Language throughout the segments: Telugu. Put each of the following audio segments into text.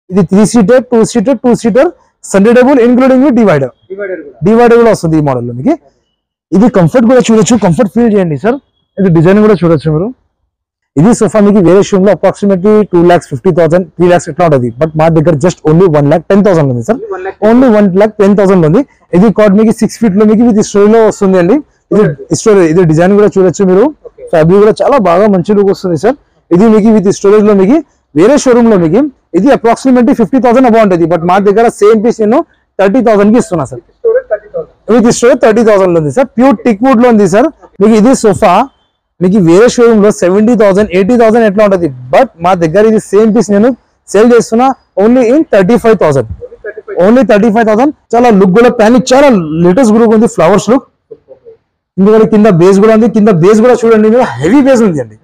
ఇది three seater two seater two seater Sunday double including divider divider కూడా డివైడర్ కూడా వస్తుంది ఈ మోడల్ లో మీకు ఇది కంఫర్ట్ కూడా చూడొచ్చు కంఫర్ట్ ఫీల్ చేయండి సార్ ఇది డిజైన్ కూడా చూడొచ్చు మీరు ఇది సోఫా మీకు వేరే షోరూమ్ లో approximately two lakhs fifty thousand three lakhs ఎట్లా ఉంటుంది బట్ మా దగ్గర just only one lakh ten thousand ఉంది sir one lakh only one lakh ten thousand ఉంది ఇది కార్డ్ మీకు సిక్స్ ఫీట్ లో మీకు ఇది స్టోరీ లో వస్తుంది అండి ఇది స్టోరీ ఇది డిజైన్ కూడా చూడొచ్చు మీరు ఓకే ఫ్యాబ్రిక్ కూడా చాలా బాగా మంచి లుక్ వస్తుంది సార్ ఇది మీకు విత్ స్టోరేజ్ లో మీకు వేరే షోరూమ్ లో మీకు ఇది అప్రాక్సిమేట్లీ ఫిఫ్టీ థౌసండ్ అబౌ ఉంటుంది బట్ మా దగ్గర సేమ్ పీస్ నేను థర్టీ థౌసండ్ కి ఇస్తున్నా sir storage thirty thousand with storage thirty thousand లో ఉంది సార్ ప్యూర్ టిక్ వుడ్ లో ఉంది సార్ మీకు ఇది సోఫా మీకు వేరే షోరూమ్ లో సెవెంటీ థౌసండ్ ఎయిటీ థౌసండ్ ఎట్లా ఉంటుంది బట్ మా దగ్గర ఇది సేమ్ పీస్ నేను సేల్ చేస్తున్నా only in thirty five thousand thirty five only thirty five thousand చాలా లుక్ కూడా ప్యానిక్ చాలా లేటెస్ట్ లుక్ ఉంది ఫ్లవర్స్ లుక్ ఇందులో కింద బేస్ కూడా ఉంది కింద బేస్ కూడా చూడండి మీరు హెవీ బేస్ ఉంది అండి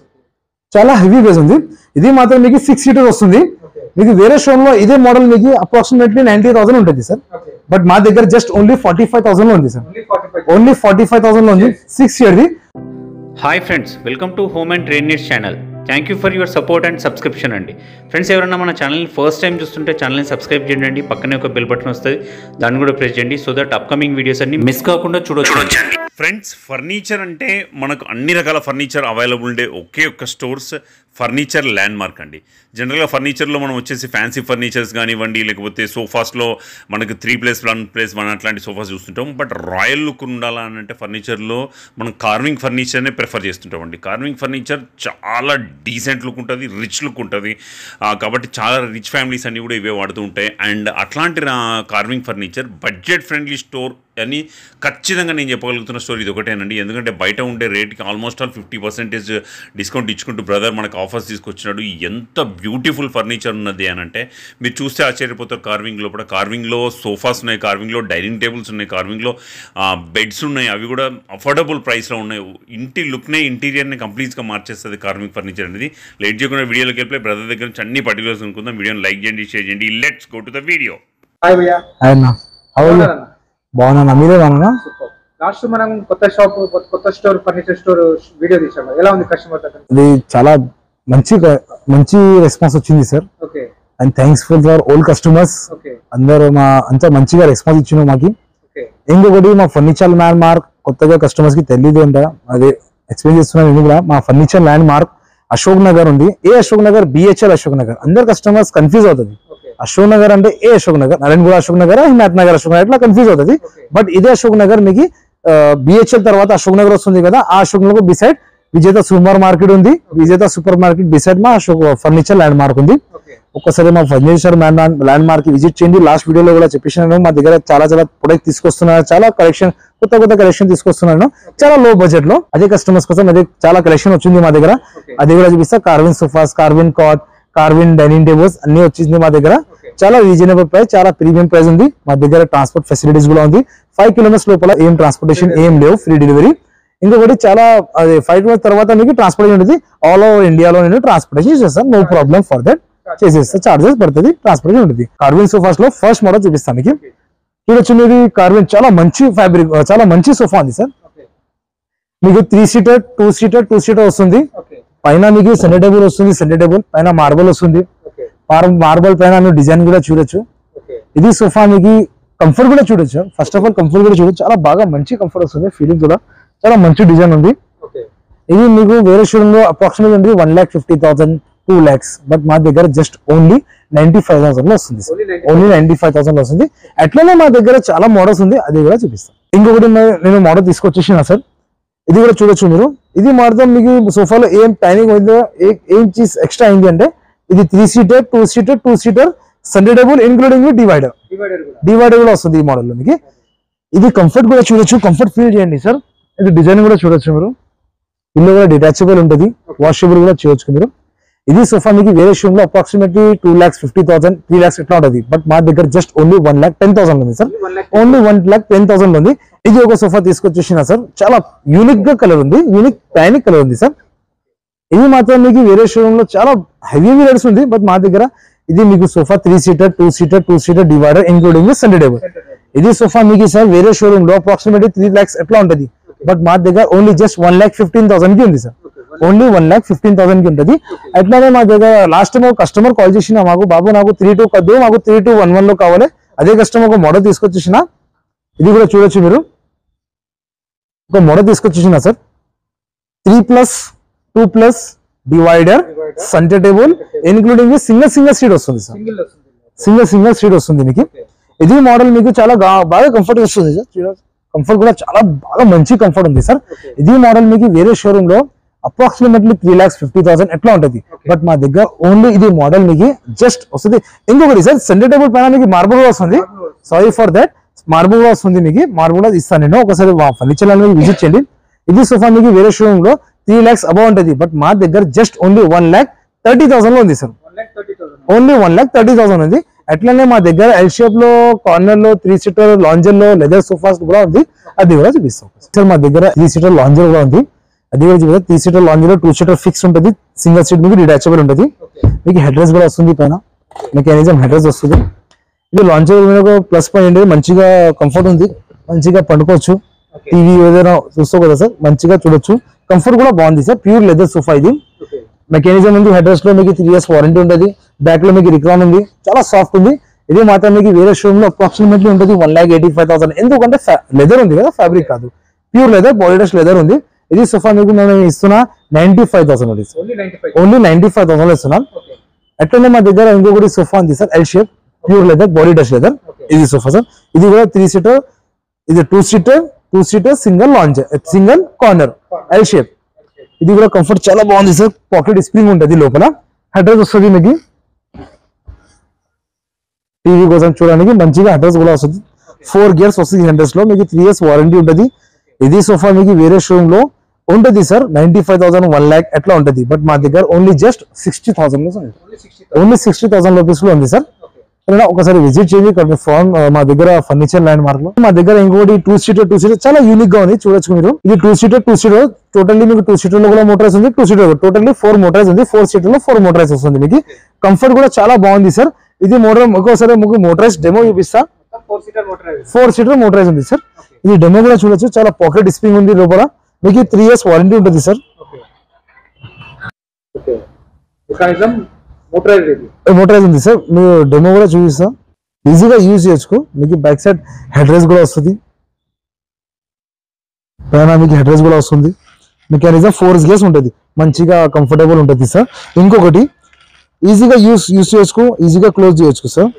చాలా హెవీ బేస్ ఉంది ఇది మాత్రం మీకు సిక్స్ సీటర్ వస్తుంది ఓకే మీకు వేరే షోరూమ్ లో ఇదే మోడల్ మీకు అప్రాక్సిమేట్లీ నైన్టీ థౌసండ్ ఉంటుంది సార్ ఓకే బట్ మా దగ్గర just only forty five thousand లో ఉంది sir only forty five only forty five thousand లో ఉంది సిక్స్ ఇయర్ది hi friends welcome to home and trade needs channel thank you for your support and subscription అండి ఫ్రెండ్స్ ఎవరైనా మన ఛానల్ని ఫస్ట్ టైం చూస్తుంటే ఛానల్ని సబ్స్క్రైబ్ చేయండి పక్కనే ఒక బెల్ బటన్ వస్తుంది దాన్ని కూడా ప్రెస్ చేయండి సో దట్ అప్కమింగ్ వీడియోస్ అన్ని మిస్ కాకుండా చూడొచ్చు ఫ్రెండ్స్ ఫర్నిచర్ అంటే మనకు అన్ని రకాల ఫర్నిచర్ అవైలబుల్ ఉండే ఒకే ఒక్క స్టోర్స్ ఫర్నిచర్ ల్యాండ్ మార్క్ అండి జనరల్గా ఫర్నిచర్లో మనం వచ్చేసి ఫ్యాన్సీ ఫర్నిచర్స్ కానివ్వండి లేకపోతే సోఫాస్లో మనకు three place one place one అట్లాంటి సోఫాస్ చూస్తుంటాం బట్ రాయల్ లుక్ ఉండాలా అని అంటే ఫర్నిచర్లో మనం కార్వింగ్ ఫర్నిచర్నే ప్రిఫర్ చేస్తుంటాం అండి కార్వింగ్ ఫర్నిచర్ చాలా డీసెంట్ లుక్ ఉంటుంది రిచ్ లుక్ ఉంటుంది ఆ, కాబట్టి చాలా రిచ్ ఫ్యామిలీస్ అన్ని కూడా ఇవే వాడుతూ ఉంటాయి అండ్ అట్లాంటి carving furniture budget friendly store అని ఖచ్చితంగా నేను చెప్పగలుగుతున్న స్టోరీ ఇది ఒకటేనండి ఎందుకంటే బయట ఉండే రేట్కి almost all fifty percentage discount ఇచ్చుకుంటూ బ్రదర్ మనకు ఆఫర్స్ తీసుకొచ్చినాడు ఎంత బ్యూటిఫుల్ ఫర్నిచర్ ఉన్నది అని అంటే మీరు చూస్తే ఆశ్చర్యపోతారు కార్వింగ్ లోపల కార్వింగ్లో సోఫాస్ ఉన్నాయి కార్వింగ్లో డైనింగ్ టేబుల్స్ ఉన్నాయి కార్వింగ్లో బెడ్స్ ఉన్నాయి అవి కూడా అఫోర్డబుల్ ప్రైస్లో ఉన్నాయి ఇంటి లుక్నే ఇంటీరియర్ని కంప్లీట్గా మార్చేస్తుంది కార్వింగ్ ఫర్నిచర్ అనేది లేట్ చేయకుండా వీడియోలోకి వెళ్ళి బ్రదర్ దగ్గర నుంచి అన్ని పర్టికులర్స్ అనుకుందాం వీడియోని లైక్ చేయండి షేర్ చేయండి let's go to the video hi భయ్యా ఆయన బాగున్నా మీరే బాగున్నా సూపర్ లాస్ట్ మనం కొత్త షాప్ కొత్త స్టోర్ ఫర్నిచర్ స్టోర్ వీడియో తీసాము ఎలా ఉంది కస్టమర్ దగ్గర ఇది చాలా మంచి మంచి రెస్పాన్స్ వచ్చింది sir okay and thanks for for old customers okay అందరూ మా అంతా మంచిగా రెస్పాన్స్ ఇచ్చిన మాకి ఓకే ఇంకొకటి మా ఫర్నిచర్ ల్యాండ్ మార్క్ కొత్తగా కస్టమర్స్ కి తెలియదు అంట అదే ఎక్స్ప్లెయిన్ చేస్తున్నాను నేను కూడా మా furniture landmark Ashok Nagar ఉంది ఏ అశోక్ నగర్ బిహెచ్ఎల్ అశోక్ నగర్ అందరు కస్టమర్స్ కన్ఫ్యూజ్ అవుతుంది ఓకే అశోక్ నగర్ అంటే ఏ అశోక్ నగర్ నరేంద్ర అశోక్ నగర్ హిమాయత్ నగర్ అశోక్ నగర్ ఇట్లా కన్ఫ్యూజ్ అవుతుంది ఓకే బట్ ఇదే అశోక్ నగర్ మీకు బిహెచ్ఎల్ తర్వాత అశోక్ నగర్ వస్తుంది కదా ఆ Ashok Nagar beside Vijetha supermarket ఉంది విజేత సూపర్ మార్కెట్ బిసైడ్ మా అశోక్ ఫర్నిచర్ ల్యాండ్ మార్క్ ఉంది ఓకే ఒక్కసారి మా ఫర్నిచర్ ల్యాండ్ మార్క్ విజిట్ చేయండి లాస్ట్ వీడియోలో కూడా చెప్పేసినాను మా దగ్గర చాలా చాలా ప్రొడక్ట్ తీసుకొస్తున్నాను చాలా కలెక్షన్ కొత్త కొత్త కలెక్షన్ తీసుకొస్తున్నాను చాలా లో బడ్జెట్ లో అదే కస్టమర్స్ కోసం అదే చాలా కలెక్షన్ వచ్చింది మా దగ్గర ఓకే అది కూడా చూపిస్తా carving sofas carving cot carving dining tables అన్ని వచ్చింది మా దగ్గర ఓకే చాలా రీజనబుల్ ప్రైస్ చాలా ప్రీమియం ప్రైస్ ఉంది మా దగ్గర ట్రాన్స్పోర్ట్ ఫెసిలిటీస్ కూడా ఉంది ఫైవ్ కిలోమీటర్స్ లోపల ఏం ట్రాన్స్పోర్టేషన్ ఏం లేవు ఫ్రీ డెలివరీ ఇంకొకటి చాలా అది ఫైవ్ కిలోమీటర్స్ తర్వాత మీకు ట్రాన్స్పోర్టేషన్ ఉంటుంది ఆల్ ఓవర్ ఇండియాలో నేను ట్రాన్స్పోర్టేషన్ చేస్తాను నో ప్రాబ్లం ఫర్ దట్ చేసేస్తా చార్జెస్ పడుతుంది ట్రాన్స్పోర్టేషన్ ఉంటుంది కార్విన్ సోఫాస్ లో ఫస్ట్ మోడల్ చూపిస్తాను మీకు చూడొచ్చు మీరు కార్విన్ చాలా మంచి ఫ్యాబ్రిక్ చాలా మంచి సోఫా ఉంది సార్ ఓకే మీకు three seater two seater two seater వస్తుంది ఓకే పైన మీకు సెంటర్ టేబుల్ వస్తుంది సెంటర్ టేబుల్ పైన మార్బల్ వస్తుంది ఓకే మార్బల్ పైన మీరు డిజైన్ కూడా చూడొచ్చు ఓకే ఇది సోఫా మీకు కంఫర్ట్ కూడా చూడొచ్చు ఫస్ట్ ఆఫ్ ఆల్ కంఫర్ట్ కూడా చూడొచ్చు చాలా బాగా మంచి కంఫర్ట్ వస్తుంది ఫీలింగ్ కూడా చాలా మంచి డిజైన్ ఉంది ఓకే ఇది మీకు వేరే షోరూమ్ లో అప్రాక్సిమేట్ ఉంది one lakh fifty thousand two lakhs but మా దగ్గర just only ninety five thousand లో వస్తుంది only ninety only ninety five thousand వస్తుంది అట్లనే మా దగ్గర చాలా మోడల్స్ ఉంది అది కూడా చూపిస్తాను ఇంకొకటి మే- నేను మోడల్ తీసుకొచ్చేసిన సార్ ఇది కూడా చూడొచ్చు మీరు ఇది మాత్రం మీకు సోఫాలో ఏం టైనింగ్ అయిందో ఏ- ఏం చీజ్ ఎక్స్ట్రా అయింది అంటే ఇది three seater two seater two seater centre table including divider divider కూడా డివైడర్ కూడా వస్తుంది ఈ మోడల్ లో మీకు ఇది కంఫర్ట్ కూడా చూడొచ్చు కంఫర్ట్ ఫీల్ చేయండి సార్ ఇది డిజైన్ కూడా చూడొచ్చు మీరు ఇల్లు కూడా డిటాచబుల్ ఉంటుంది వాషబుల్ కూడా చేయొచ్చు మీరు ఇది సోఫా మీకు వేరే షోరూమ్ లో approximately two lakhs fifty thousand three lakhs ఎట్లా ఉంటుంది బట్ మా దగ్గర just only one lakh ten thousand ఉంది sir one lakh only one lakh ten thousand ఉంది ఇది ఒక సోఫా తీసుకొచ్చేసిన సార్ చాలా యూనిక్ గా కలర్ ఉంది యూనిక్ టైనిక్ కలర్ ఉంది సార్ ఇది మాత్రం మీకు వేరే షోరూమ్ లో చాలా హెవీ రేట్స్ ఉంది బట్ మా దగ్గర ఇది మీకు sofa three seater two seater two seater divider including centre table ఇది సోఫా మీకు సార్ వేరే షోరూమ్ లో అప్రాక్సిమేట్లీ త్రీ లాక్స్ ఎట్లా ఉంటుంది బట్ మా దగ్గర only just one lakh fifteen thousand కి ఉంది sir only one lakh fifteen thousand కి ఉంటుంది అట్లానే మా దగ్గర లాస్ట్ టైం ఒక కస్టమర్ కాల్ చేసిన మాకు బాబు నాకు త్రీ టూ కద్దు మాకు త్రీ టూ వన్ వన్ లో కావాలి అదే కస్టమర్ ఒక మోడల్ తీసుకొచ్చేసిన ఇది కూడా చూడొచ్చు మీరు ఒక మోడల్ తీసుకొచ్చేసిన sir three plus two plus divider centre table including single single seat వస్తుంది సార్ సింగిల్ వస్తుంది సింగిల్ సింగిల్ సీట్ వస్తుంది మీకు ఇది మోడల్ మీకు చాలా గా- బాగా కంఫర్ట్ వస్తుంది సార్ కంఫర్ట్ కూడా చాలా బాగా మంచి కంఫర్ట్ ఉంది సార్ ఇది మోడల్ మీకు వేరే షోరూమ్ లో approximately three lakhs fifty thousand ఎట్లా ఉంటుంది బట్ మా దగ్గర ఓన్లీ ఇది మోడల్ మీకు జస్ట్ వస్తుంది ఇంకొకటి సార్ సెంటర్ టేబుల్ పైన మీకు మార్బుల్ కూడా వస్తుంది సారీ ఫర్ దట్ మార్బుల్ కూడా వస్తుంది మీకు మార్బుల్ కూడా ఇస్తాను నేను ఒకసారి ఫర్నిచర్ అనేది విజిట్ చేయండి ఇది సోఫా మీకు వేరే షోరూమ్ లో త్రీ లాక్స్ అబౌవ్ ఉంటుంది బట్ మా దగ్గర just only one lakh thirty thousand లో ఉంది sir one lakh thirty thousand only one lakh thirty thousand ఉంది అట్లనే మా దగ్గర ఎల్ షేప్ లో కార్నర్ లో త్రీ సీటర్ లాంజర్ లో లెదర్ సోఫాస్ కూడా ఉంది అది కూడా చూపిస్తాం సార్ మా దగ్గర త్రీ సీటర్ లాంజర్ కూడా ఉంది అది కూడా చూపిస్తాం త్రీ సీటర్ లాంజర్ లో టూ సీటర్ ఫిక్స్ ఉంటుంది సింగిల్ సీట్ మీకు డిటాచబుల్ ఉంటుంది మీకు హెడ్ రెస్ట్ కూడా వస్తుంది పైన మెకానిజం హెడ్ రెస్ట్ వస్తుంది ఇది లాంచర్ మీద ప్లస్ పాయింట్ మంచిగా కంఫర్ట్ ఉంది మంచిగా పండుకోవచ్చు టీవీ ఏదైనా చూస్తావు కదా సార్ మంచిగా చూడొచ్చు కంఫర్ట్ కూడా బాగుంది సార్ ప్యూర్ లెదర్ సోఫా ఇది ఓకే మెకానిజం ఉంది హెడ్ రెస్ట్ లో మీకు త్రీ ఇయర్స్ వారంటీ ఉంటుంది బ్యాక్ లో మీకు రిక్రాన్ ఉంది చాలా సాఫ్ట్ ఉంది ఇది మాత్రం మీకు వేరే షోరూమ్ లో అప్రాక్సిమేట్లీ ఉంటుంది one lakh eighty five thousand ఎందుకంటే లెదర్ ఉంది కదా ఫ్యాబ్రిక్ కాదు pure leather body dust leather ఉంది ఇది సోఫా మీకు మేము ఇస్తున్నా నైన్టీ ఫైవ్ థౌసండ్ ఉంది only ninety five only ninety five thousand ఇస్తున్నాం ఓకే అట్లనే మా దగ్గర ఇంకొకటి సోఫా ఉంది sir L shape pure leather body dust leather ఇది సోఫా సార్ ఇది కూడా త్రీ సీటర్ ఇది two seater two seater single lounge single corner L shape ఇది కూడా కంఫర్ట్ చాలా బాగుంది సార్ పాకెట్ స్ప్రింగ్ ఉంటుంది లోపల అడ్రస్ వస్తుంది మీకు టీవీ కోసం చూడడానికి మంచిగా అడ్రస్ కూడా వస్తుంది ఫోర్ గేర్స్ వస్తుంది హండ్రెడ్స్ లో మీకు త్రీ ఇయర్స్ వారంటీ ఉంటుంది ఇది సోఫా మీకు వేరే షోరూమ్ లో ఉంటుంది sir ninety five thousand one lakh ఎట్లా ఉంటుంది బట్ మా దగ్గర ఓన్లీ జస్ట్ సిక్స్టీ థౌసండ్ లో ఉంది only sixty only sixty thousand rupees లో ఉంది సార్ ఓకే సరేనా ఒకసారి విజిట్ చేయండి ఇక్కడ మీ ఫామ్ మా దగ్గర ఫర్నిచర్ ల్యాండ్ మార్క్ లో మా దగ్గర ఇంకోటి టూ సీటర్ టూ సీటర్ చాలా యూనిక్ గా ఉంది చూడొచ్చు మీరు ఇది two seater two seater totally మీకు టూ సీటర్ లో కూడా మోటరైజ్ ఉంది two seater totally four motorise ఉంది ఫోర్ సీటర్ లో ఫోర్ మోటరైజ్ వస్తుంది మీకు కంఫర్ట్ కూడా చాలా బాగుంది సార్ ఇది మోటార్ ఒక్కోసారి మీకు మోటరైజ్ డెమో చూపిస్తా మొత్తం ఫోర్ సీటర్ మోటార్ అది ఫోర్ సీటర్ మోటరైజ్ ఉంది సార్ ఇది డెమో కూడా చూడొచ్చు చాలా పాకెట్ స్ప్రింగ్ ఉంది లోపల మీకు త్రీ ఇయర్స్ వారంటీ ఉంటుంది sir okay okay mechanism motorise ఇది మోటరైజ్ ఉంది సార్ మీరు డెమో కూడా చూపిస్తా ఈజీగా యూజ్ చేయొచ్చు మీకు బ్యాక్ సైడ్ హెడ్ రేస్ కూడా వస్తుంది పైన మీకు హెడ్ రేస్ కూడా వస్తుంది మెకానిజం ఫోర్ గేర్స్ ఉంటుంది మంచిగా కంఫర్టబుల్ ఉంటుంది సార్ ఇంకొకటి ఈజీగా యూస్ యూస్ చేసుకో ఈజీగా క్లోజ్ చేయొచ్చు సార్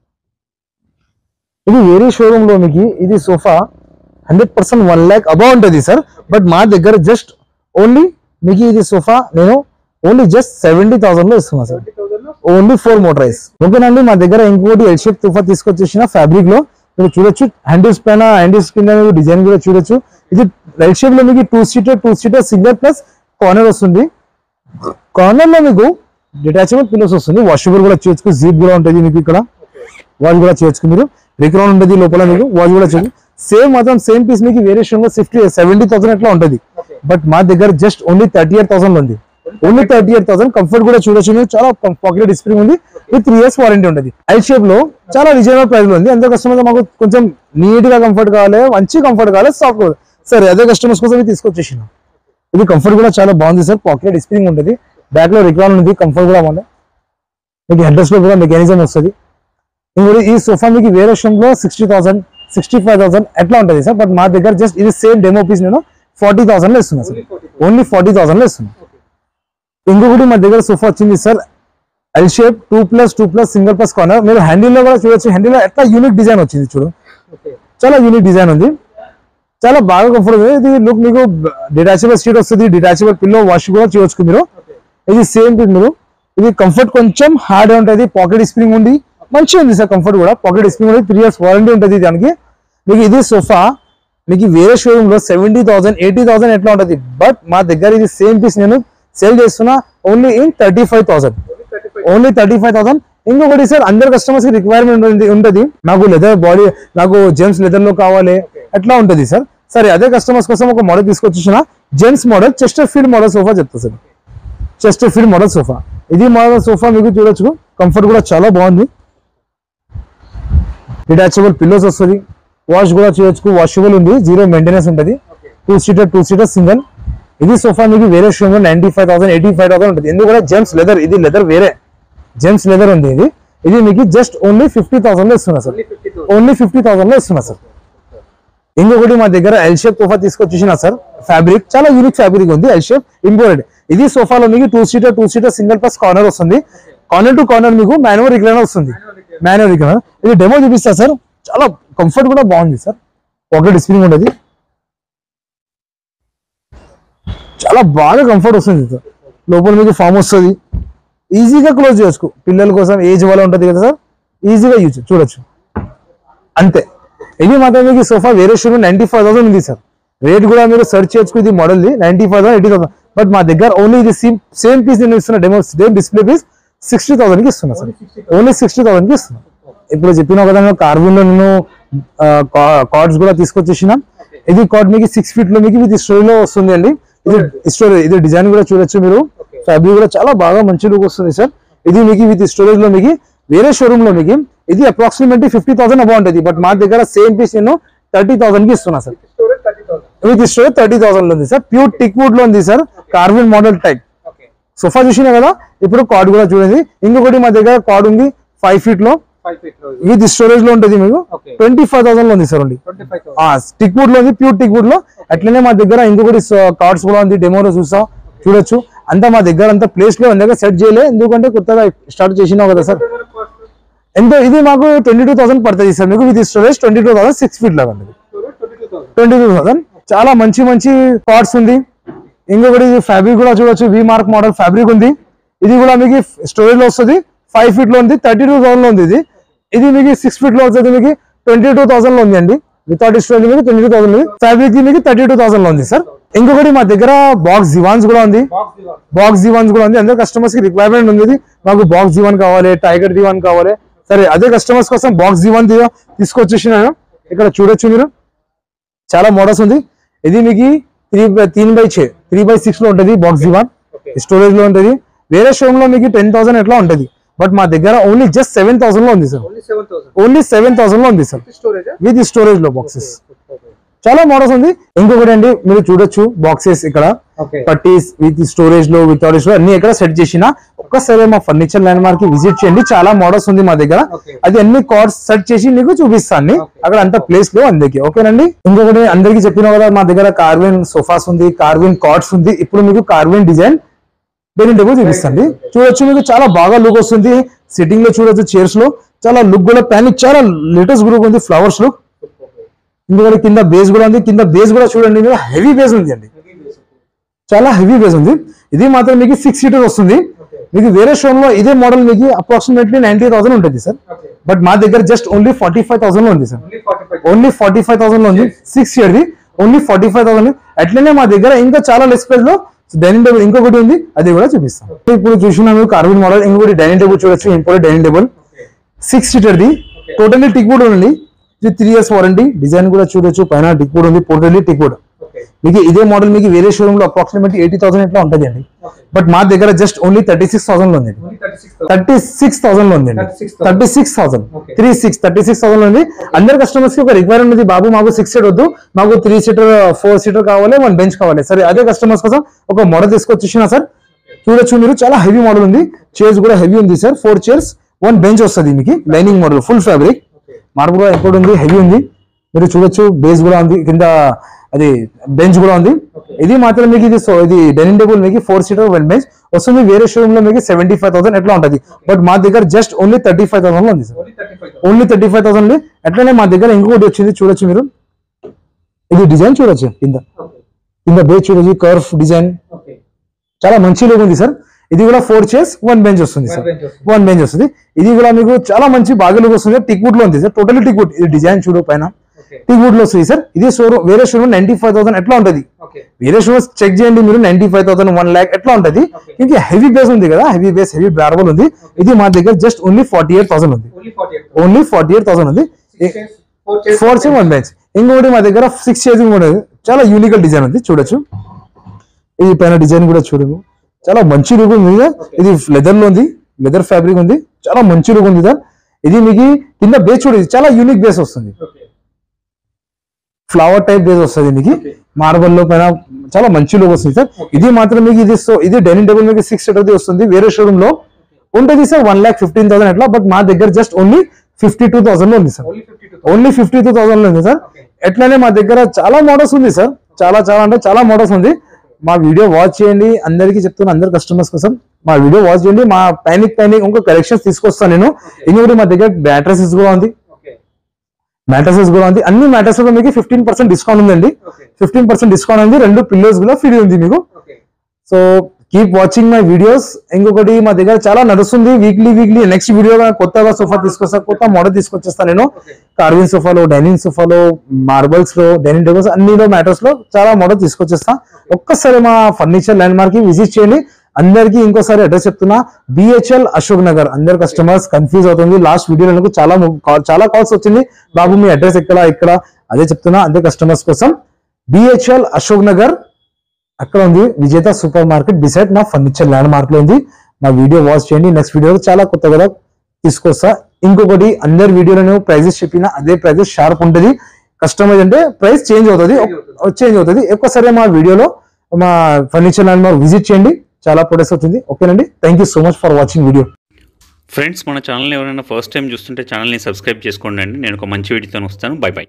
ఇది వేరే షోరూమ్ లో మీకు ఇది sofa hundred percent one lakh above ఉంటుంది సార్ బట్ మా దగ్గర జస్ట్ ఓన్లీ మీకు ఇది సోఫా నేను ఓన్లీ జస్ట్ సెవెంటీ థౌసండ్ లో ఇస్తున్నా సార్ ట్వంటీ థౌసండ్ లో ఓన్లీ ఫోర్ మోటరైజ్ ఓకేనండి మా దగ్గర ఇంకోటి ఎల్ షేప్ తుఫా తీసుకొచ్చేసిన ఫ్యాబ్రిక్ లో మీరు చూడొచ్చు హ్యాండిల్స్ పైన హ్యాండిల్స్ కింద డిజైన్ కూడా చూడొచ్చు ఇది రైట్ షేప్ లో మీకు two seater two seater single plus corner వస్తుంది కార్నర్ లో మీకు డిటాచబుల్ పిల్లోస్ వస్తుంది వాషబుల్ కూడా చేయొచ్చు జీప్ కూడా ఉంటుంది మీకు ఇక్కడ వాచ్ కూడా చేయొచ్చు మీరు రిక్రాన్ ఉంటుంది లోపల మీకు వాచ్ కూడా చేయొచ్చు సేమ్ మాత్రం సేమ్ పీస్ మీకు వేరే షోలో ఫిఫ్టీ సెవెంటీ థౌసండ్ అట్లా ఉంటుంది బట్ మా దగ్గర just only thirty eight thousand ఉంది only thirty eight thousand comfort కూడా చూడొచ్చు మీరు చాలా పాకెట్ స్ప్రింగ్ ఉంది విత్ త్రీ ఇయర్స్ వారంటీ ఉంటుంది ఎల్ షేప్ లో చాలా రీజనబుల్ ప్రైస్ లో ఉంది అందరూ కస్టమర్ మాకు కొంచెం నీట్ గా కంఫర్ట్ కావాలి మంచి కంఫర్ట్ కావాలి సాఫ్ట్ సరే అదే కస్టమర్స్ కోసం ఇది తీసుకొచ్చేసిన ఇది కంఫర్ట్ కూడా చాలా బాగుంది సార్ పాకెట్ స్ప్రింగ్ ఉంటుంది బ్యాక్ లో రిక్రాన్ ఉంది కంఫర్ట్ కూడా బాగుంది మీకు హెడ్రెస్ లో కూడా మెకానిజం వస్తుంది ఇంకోటి ఈ సోఫా మీకు వేరే లో sixty thousand sixty five thousand ఎట్లా ఉంటుంది సార్ బట్ మా దగ్గర జస్ట్ ఇది సేమ్ డెమో పీస్ నేను ఫార్టీ థౌసండ్ లో ఇస్తున్నా సార్ ఓన్లీ ఫార్టీ థౌసండ్ లో ఇస్తున్నా ఇంకొకటి మా దగ్గర సోఫా వచ్చింది sir L shape two plus two plus single plus corner మీరు హ్యాండిల్ లో కూడా చూడొచ్చు హ్యాండిల్ లో ఎట్లా యూనిక్ డిజైన్ వచ్చింది చూడు ఓకే చాలా యూనిక్ డిజైన్ ఉంది చాలా బాగా కంఫర్ట్ ఉంది ఇది లుక్ మీకు డిటాచబుల్ సీట్ వస్తుంది డిటాచబుల్ పిల్లో వాష్ కూడా చేయొచ్చు మీరు ఇది సేమ్ థింగ్ మీరు ఇది కంఫర్ట్ కొంచెం హార్డ్ ఉంటుంది పాకెట్ స్ప్రింగ్ ఉంది మంచిగా ఉంది సార్ కంఫర్ట్ కూడా పాకెట్ స్ప్రింగ్ ఉంది త్రీ ఇయర్స్ వారంటీ ఉంటుంది దానికి మీకు ఇది సోఫా మీకు వేరే షోరూమ్ లో సెవెంటీ థౌసండ్ ఎయిటీ థౌసండ్ ఎట్లా ఉంటుంది బట్ మా దగ్గర ఇది సేమ్ పీస్ నేను సేల్ చేస్తున్నా only in thirty five thousand thirty five only thirty five thousand ఇంకొకటి సార్ అందరు కస్టమర్స్ కి రిక్వైర్మెంట్ ఉంటుంది ఉంటుంది నాకు లెదర్ బాడీ నాకు జెంట్స్ లెదర్ లో కావాలి అట్లా ఉంటుంది సార్ సరే అదే కస్టమర్స్ కోసం ఒక మోడల్ తీసుకొచ్చేసిన gents model chesterfield model sofa చెప్తా sir chesterfield model sofa ఇది మోడల్ సోఫా మీకు చూడొచ్చు కంఫర్ట్ కూడా చాలా బాగుంది డిటాచబుల్ పిల్లోస్ వస్తుంది వాష్ కూడా చేయొచ్చు వాషబుల్ ఉంది జీరో మెయింటెనెన్స్ ఉంటుంది two seater two seater single ఇది సోఫా మీకు వేరే షోరూమ్ లో ninety five thousand eighty five thousand ఉంటుంది ఎందుకంటే జెమ్స్ లెదర్ ఇది లెదర్ వేరే జెమ్స్ లెదర్ ఉంది ఇది ఇది మీకు జస్ట్ ఓన్లీ ఫిఫ్టీ థౌసండ్ లో ఇస్తున్నా sir only fifty two only fifty thousand లో ఇస్తున్నా సార్ ఇంకొకటి మా దగ్గర ఎల్ షేప్ సోఫా తీసుకొచ్చేసిన సార్ ఫ్యాబ్రిక్ చాలా యూనిక్ ఫ్యాబ్రిక్ ఉంది ఎల్ షేప్ ఇంపోర్టెడ్ ఇది సోఫాలో మీకు two seater two seater single plus corner వస్తుంది కార్నర్ టు కార్నర్ మీకు మాన్యువల్ రిక్లైనర్ వస్తుంది మాన్యువల్ రిక్లైనర్ ఇది డెమో చూపిస్తా సార్ చాలా కంఫర్ట్ కూడా బాగుంది సార్ ఒకటి స్క్రీన్ ఉండదు చాలా బాగా కంఫర్ట్ వస్తుంది సార్ లోపల మీకు ఫామ్ వస్తుంది ఈజీగా క్లోజ్ చేయొచ్చు పిల్లల కోసం ఏజ్ వల్ల ఉంటుంది కదా సార్ ఈజీగా యూజ్ చూడొచ్చు అంతే ఇది మాత్రం మీకు సోఫా వేరే షోరూమ్ నైన్టీ ఫైవ్ థౌసండ్ ఉంది సార్ రేట్ కూడా మీరు సెర్చ్ చేయొచ్చు ఇది model ninety five thousand eighty thousand but మా దగ్గర ఓన్లీ ఇది సేమ్ సేమ్ పీస్ నేను ఇస్తున్నా demo same display piece sixty thousand కి ఇస్తున్నా సార్ ఓన్లీ సిక్స్టీ థౌసండ్ కి ఇస్తున్నా ఇప్పుడు చెప్పిన విధంగా కార్బన్ లో నేను కార్డ్స్ కూడా తీసుకొచ్చేసిన ఇది కార్డ్ మీకు సిక్స్ ఫీట్ లో మీకు ఇది స్టోరీ లో వస్తుంది అండి ఇది స్టోరీ ఇది డిజైన్ కూడా చూడొచ్చు మీరు ఫ్యాబ్రిక్ కూడా చాలా బాగా మంచి లుక్ వస్తుంది సార్ ఇది మీకు విత్ స్టోరేజ్ లో మీకు వేరే షోరూమ్ లో మీకు ఇది అప్రాక్సిమేట్లీ ఫిఫ్టీ థౌసండ్ అబౌ ఉంటుంది బట్ మా దగ్గర సేమ్ పీస్ నేను థర్టీ థౌసండ్ కి ఇస్తున్నా sir storage thirty thousand with storage thirty thousand లో ఉంది సార్ ప్యూర్ టిక్ వుడ్ లో ఉంది sir carving model type okay sofa చూసినా కదా ఇప్పుడు కార్డ్ కూడా చూడండి ఇంకొకటి మా దగ్గర కార్డ్ ఉంది ఫైవ్ ఫీట్ లో ఫైవ్ ఫీట్ లో విత్ స్టోరేజ్ లో ఉంటుంది మీకు Okay. ట్వంటీ ఫైవ్ థౌసండ్ లో ఉంది సార్ అండి twenty five thousand teak wood లో ఉంది ప్యూర్ టిక్ వుడ్ లో అట్లనే మా దగ్గర ఇంకొకటి కార్డ్స్ కూడా ఉంది డెమోలో చూసా చూడొచ్చు అంతా మా దగ్గర అంతా ప్లేస్ లో ఉంది సెట్ చేయలే ఎందుకంటే కొత్తగా స్టార్ట్ చేసినావు కదా సార్ ఎంతో ఇది మాకు ట్వంటీ టూ థౌసండ్ పడుతుంది సార్ మీకు with storage twenty two thousand six feet లాగా ఉంది storage twenty two thousand twenty two thousand చాలా మంచి మంచి కార్డ్స్ ఉంది ఇంకొకటి ఫ్యాబ్రిక్ కూడా చూడొచ్చు వి మార్క్ మోడల్ ఫ్యాబ్రిక్ ఉంది ఇది కూడా మీకు స్టోరేజ్ లో వస్తుంది ఫైవ్ ఫీట్ లో ఉంది థర్టీ టూ థౌసండ్ లో ఉంది ఇది ఇది మీకు సిక్స్ ఫీట్ లో వస్తుంది మీకు ట్వంటీ టూ థౌసండ్ లో ఉంది అండి వితౌట్ స్టోరేజ్ మీకు ట్వంటీ టూ థౌసండ్ ఫ్యాబ్రిక్ మీకు థర్టీ టూ థౌసండ్ లో ఉంది సార్ ఇంకొకటి మా దగ్గర బాక్స్ జివాన్స్ కూడా ఉంది బాక్స్ దివాన్ బాక్స్ దివాన్స్ కూడా ఉంది అందరు కస్టమర్స్ కి రిక్వైర్మెంట్ ఉంది ఇది. మాకు బాక్స్ దివాన్ కావాలి టైగర్ దివాన్ కావాలి సరే అదే కస్టమర్స్ కోసం బాక్స్ దివాన్ దివా- తీసుకొచ్చేసినాను ఇక్కడ చూడొచ్చు మీరు చాలా మోడల్స్ ఉంది ఇది మీకు త్రీ బై తీన్ బై చే త్రీ బై సిక్స్ లో ఉంటుంది బాక్స్ దివాన్ Okay. స్టోరేజ్ లో ఉంటుంది వేరే షోరూమ్ లో మీకు టెన్ థౌసండ్ ఎట్లా ఉంటుంది బట్ మా దగ్గర ఓన్లీ జస్ట్ సెవెన్ థౌసండ్ లో ఉంది sir only seven thousand only seven thousand లో ఉంది సార్ స్టోరేజ్ విత్ స్టోరేజ్ లో బాక్సెస్ చాలా మోడల్స్ ఉంది ఇంకొకటి అండి మీరు చూడొచ్చు బాక్సెస్ ఇక్కడ ఓకే పట్టీస్ విత్ స్టోరేజ్ లో విత్ స్టోరేజ్ అన్ని ఎక్కడ సెట్ చేసిన ఒక్కసారి మా ఫర్నిచర్ ల్యాండ్ మార్క్ కి విజిట్ చేయండి చాలా మోడల్స్ ఉంది మా దగ్గర Okay. అది అన్ని కార్డ్స్ సెట్ చేసి మీకు చూపిస్తాను Okay. అక్కడ అంత ప్లేస్ లో అందరికి ఓకేనండి ఇంకొకటి అందరికి చెప్పిన కదా మా దగ్గర కార్విన్ సోఫాస్ ఉంది కార్విన్ కార్డ్స్ ఉంది ఇప్పుడు మీకు కార్విన్ డిజైన్ డైనింగ్ టేబుల్ చూపిస్తాండి చూడొచ్చు మీకు చాలా బాగా లుక్ వస్తుంది సిట్టింగ్ లో చూడొచ్చు చైర్స్ లో చాలా లుక్ కూడా ప్యాన్ చాలా లేటెస్ట్ గ్రూప్ ఉంది ఫ్లవర్స్ లుక్ ఇంకొకటి కింద బేస్ కూడా ఉంది కింద బేస్ కూడా చూడండి మీరు హెవీ బేస్ ఉంది అండి చాలా హెవీ బేస్ ఉంది ఇది మాత్రం మీకు సిక్స్ సీటర్ వస్తుంది మీకు వేరే షోన్ లో ఇదే మోడల్ మీకు అప్రాక్సిమేట్లీ నైన్టీ థౌసండ్ ఉంటుంది సార్ ఓకే బట్ మా దగ్గర just only forty five thousand లో ఉంది sir only forty five only forty five thousand లో ఉంది సిక్స్ ఇయర్ది ఓన్లీ ఫార్టీ ఫైవ్ థౌసండ్ అట్లనే మా దగ్గర ఇంకా చాలా లెస్ ప్రైస్ లో డైనింగ్ టేబుల్ ఇంకొకటి ఉంది అది కూడా చూపిస్తాం ఇప్పుడు చూసినాము కార్బన్ మోడల్ ఇంకొకటి డైనింగ్ టేబుల్ చూడొచ్చు ఇంపోర్టెడ్ డైనింగ్ టేబుల్ సిక్స్ సీటర్ది టోటల్లీ టిక్ వుడ్ ఉంది ఇది త్రీ ఇయర్స్ వారంటీ డిజైన్ కూడా చూడొచ్చు పైన టిక్ వుడ్ ఉంది టోటల్లీ టిక్ వుడ్ ఓకే మీకు ఇదే మోడల్ మీకు వేరే షోరూమ్ లో అప్రాక్సిమేట్ ఎయిటీ థౌసండ్ ఇట్లా ఉంటుంది అండి బట్ మా దగ్గర just only thirty six thousand లో ఉంది only thirty six thirty six thousand లో ఉంది 36,000. Thirty six thousand Okay. Three six thirty six thousand ఉంది అందరు కస్టమర్స్ కి ఒక రిక్వైర్మెంట్ ఉంది బాబు మాకు సిక్స్ సీట్ వద్దు మాకు త్రీ సీటర్ ఫోర్ సీటర్ కావాలి వన్ బెంచ్ కావాలి సరే అదే కస్టమర్స్ కోసం ఒక మోడల్ తీసుకొచ్చేసిన సార్ చూడొచ్చు మీరు చాలా హెవీ మోడల్ ఉంది చైర్స్ కూడా హెవీ ఉంది sir four chairs one bench వస్తుంది మీకు lining model full fabric marble కూడా ఎక్కువ ఉంది హెవీ ఉంది మీరు చూడొచ్చు బేస్ కూడా ఉంది కింద అది బెంచ్ కూడా ఉంది ఇది మాత్రం మీకు ఇది సో ఇది డైనింగ్ టేబుల్ మీకు ఫోర్ సీటర్ వన్ బెంచ్ వస్తుంది వేరే షోరూమ్ లో మీకు సెవెంటీ ఫైవ్ థౌసండ్ ఎట్లా ఉంటుంది బట్ మా దగ్గర just only thirty five thousand లో ఉంది sir only thirty five only thirty five thousand అట్లనే మా దగ్గర ఇంకొకటి వచ్చింది చూడొచ్చు మీరు ఇది డిజైన్ చూడొచ్చు కింద ఓకే కింద బేస్ చూడొచ్చు కర్వ్ డిజైన్ ఓకే చాలా మంచి లుక్ ఉంది సార్ ఇది కూడా ఫోర్ చైర్స్ వన్ బెంచ్ వస్తుంది సార్ bench వస్తుంది. వన్ బెంచ్ వస్తుంది ఇది కూడా మీకు చాలా మంచి బాగా లుక్ వస్తుంది టిక్ వుడ్ లో ఉంది సార్ టోటలీ టిక్ వుడ్ ఇది డిజైన్ చూడు పైన ఓకే టిక్ వుడ్ లో వస్తుంది సార్ ఇది షోరూమ్ వేరే షోరూమ్ నైన్టీ ఫైవ్ థౌసండ్ ఎట్లా ఉంటుంది ఓకే వేరే షోరూమ్స్ చెక్ చేయండి మీరు ninety five thousand one lakh ఎట్లా ఉంటుంది Okay. ఇంకా హెవీ బేస్ ఉంది కదా హెవీ బేస్ హెవీ బ్లారబుల్ ఉంది ఇది మా దగ్గర just only forty eight thousand ఉంది only forty eight only forty eight thousand ఉంది four chairs four chair one bench ఇంకొకటి మా దగ్గర సిక్స్ చైర్స్ కూడా ఉంది చాలా యూనిక్ డిజైన్ ఉంది చూడొచ్చు ఇది పైన డిజైన్ కూడా చూడము చాలా మంచి లుక్ ఉంది కదా. ఇది లెదర్ లో ఉంది లెదర్ ఫ్యాబ్రిక్ ఉంది చాలా మంచి లుక్ ఉంది సార్ ఇది మీకు కింద బేస్ చూడండి చాలా యూనిక్ బేస్ వస్తుంది ఓకే ఫ్లవర్ టైప్ బేస్ వస్తుంది మీకు మార్బల్ లో పైన చాలా మంచి లోగో వస్తుంది సార్ ఇది మాత్రం మీకు ఇది సో ఇది డైనింగ్ టేబుల్ మీకు సిక్స్ సీటర్ వస్తుంది వేరే షోరూమ్ లో ఉంటుంది sir one lakh fifteen thousand అట్లా బట్ మా దగ్గర just only fifty two thousand లో ఉంది sir only fifty two only fifty two thousand లో ఉంది సార్ Okay. ఎట్లానే మా దగ్గర చాలా మోడల్స్ ఉంది సార్ చాలా చాలా అంటే చాలా మోడల్స్ ఉంది మా వీడియో వాచ్ చేయండి అందరికీ చెప్తున్నా అందరు కస్టమర్స్ కోసం మా వీడియో వాచ్ చేయండి మా పైనిక్ పైనిక్ ఇంకో కలెక్షన్స్ తీసుకొస్తాను నేను ఇంకొకటి మా దగ్గర బ్యాటరీస్ కూడా ఉంది ఓకే మ్యాట్రసెస్ కూడా ఉంది అన్ని మ్యాట్రస్ లో మీకు ఫిఫ్టీన్ పర్సెంట్ డిస్కౌంట్ ఉందండి ఓకే ఫిఫ్టీన్ పర్సెంట్ డిస్కౌంట్ ఉంది రెండు పిల్లోస్ కూడా ఫ్రీ ఉంది మీకు okay so keep watching my videos ఇంకొకటి మా దగ్గర చాలా నడుస్తుంది వీక్లీ వీక్లీ నెక్స్ట్ వీడియో కొత్తగా సోఫా తీసుకొస్తా కొత్త మోడల్ తీసుకొచ్చేస్తా నేను ఓకే కార్విన్ సోఫాలో డైనింగ్ సోఫాలో మార్బల్స్ లో డైనింగ్ టేబుల్స్ అన్నిలో మ్యాటర్స్ లో చాలా మోడల్ తీసుకొచ్చేస్తా ఒక్కసారి మా ఫర్నిచర్ ల్యాండ్ మార్క్ కి విజిట్ చేయండి అందరికీ ఇంకోసారి అడ్రస్ చెప్తున్నా బిహెచ్ఎల్ అశోక్ నగర్ అందరు కస్టమర్స్ కన్ఫ్యూజ్ అవుతుంది లాస్ట్ వీడియోలో నాకు చాలా ము- call- చాలా కాల్స్ వచ్చింది బాబు మీ అడ్రస్ ఎక్కడ ఇక్కడ అదే చెప్తున్నా అదే కస్టమర్స్ కోసం బిహెచ్ఎల్ అశోక్ నగర్ అక్కడ ఉంది విజేత సూపర్ మార్కెట్ డిసైడ్ నా ఫర్నిచర్ ల్యాండ్ మార్క్ లో ఉంది నా వీడియో వాచ్ చేయండి నెక్స్ట్ వీడియో చాలా కొత్తగా తీసుకొస్తా ఇంకొకటి అందరి వీడియోలను ప్రైజెస్ చెప్పిన అదే ప్రైజెస్ షార్ప్ ఉంటుంది కస్టమైజ్ అంటే ప్రైస్ చేంజ్ అవుతుంది చేంజ్ అవుతుంది ఒక్కసారి మా వీడియోలో మా ఫర్నిచర్ ల్యాండ్ మార్క్ విజిట్ చేయండి చాలా ప్రొడక్ట్స్ అవుతుంది ఓకేనండి thank you so much for watching video friends మన ఛానల్ ఎవరైనా ఫస్ట్ టైం చూస్తుంటే ఛానల్ని సబ్స్క్రైబ్ చేసుకోండి అండి నేను ఒక మంచి వీడియోతో వస్తాను బై బై